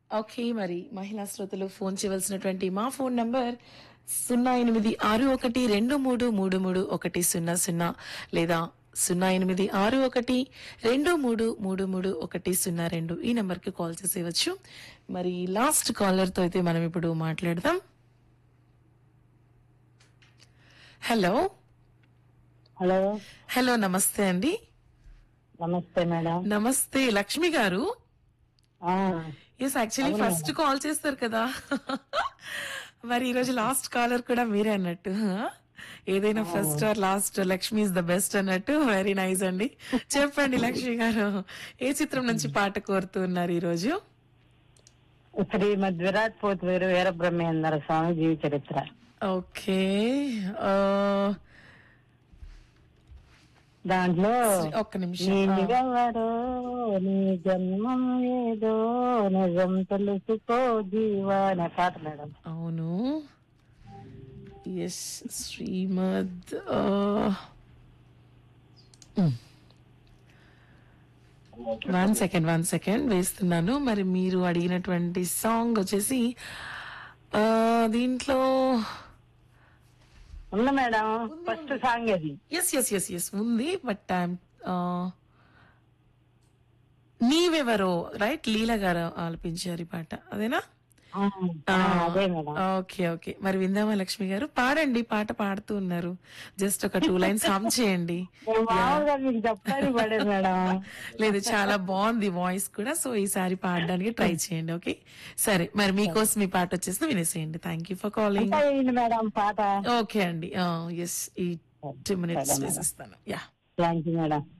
Okay మరి మహిళా శ్రోతలు ఫోన్ చేయవలసినటువంటి మా ఫోన్ నంబర్ సున్నా ఎనిమిది ఆరు ఒకటి రెండు మూడు మూడు మూడు ఒకటి సున్నా సున్నా లేదా సున్నా ఎనిమిది ఆరు ఒకటి రెండు మూడు మూడు మూడు ఒకటి సున్నా రెండు ఈ నెంబర్కి కాల్ చేసేయవచ్చు మరి లాస్ట్ కాలర్తో అయితే మనం ఇప్పుడు మాట్లాడదాం హలో హలో హలో నమస్తే అండి నమస్తే మేడం నమస్తే లక్ష్మి గారు ఆ, ఎస్ యాక్చువల్లీ ఫస్ట్ కాల్ చేస్తారు కదా మరి ఈరోజు లాస్ట్ కాలర్ కూడా మీరే అన్నట్టు huh? ఏదైనా first or last Lakshmi is the best అన్నట్టు వెరీ నైస్ అండి చెప్పండి లక్ష్మి గారు ఏ చిత్రం నుంచి పాట కోరుతున్నారు ఈ రోజు శ్రీమద్ విరాట్ పోతు వీరు వీరబ్రహ్మేంద్ర స్వామి జీవి చరిత్ర ఓకే దాంట్లో ఒక్క నిమిషం నీవెవరో నీ జన్మం ఏదో నిజం తెలుసుకో జీవా అనే పాట మేడం అవును ఎస్ శ్రీమద్ వన్ సెకండ్ వన్ సెకండ్ వేస్తున్నాను మరి మీరు అడిగినటువంటి సాంగ్ వచ్చేసి ఆ, దీంట్లో ఉంది మేడం ఫస్ట్ సాంగ్ అది ఎస్ ఎస్ ఎస్ ఎస్ ఉంది బట్ ఐమ్ నీవెవరో రైట్ లీల గారు ఆలపించారు ఈ పాట అదేనా ఆ, ఆ, అదే మేడం ఓకే ఓకే మరి విందామా లక్ష్మి గారు పాడండి పాట పాడుతూ ఉన్నారు జస్ట్ ఒక టూ లైన్స్ హమ్ చేయండి నేను మామూలుగా మీకు చెప్పాలి పడే మేడం లేదు చాలా బాగుంది వాయిస్ కూడా సో ఈసారి పాడడానికి ట్రై చేయండి ఓకే సరే మరి మీకోసం ఈ పాట వచ్చేసి వినేసేయండి థ్యాంక్ యూ ఫర్ కాలింగ్ అంతా అయింది మేడం పాట ఓకే అండి ఎస్ ఈ టూ మినిట్స్ వేసిస్తాను యా థ్యాంక్ యూ మేడం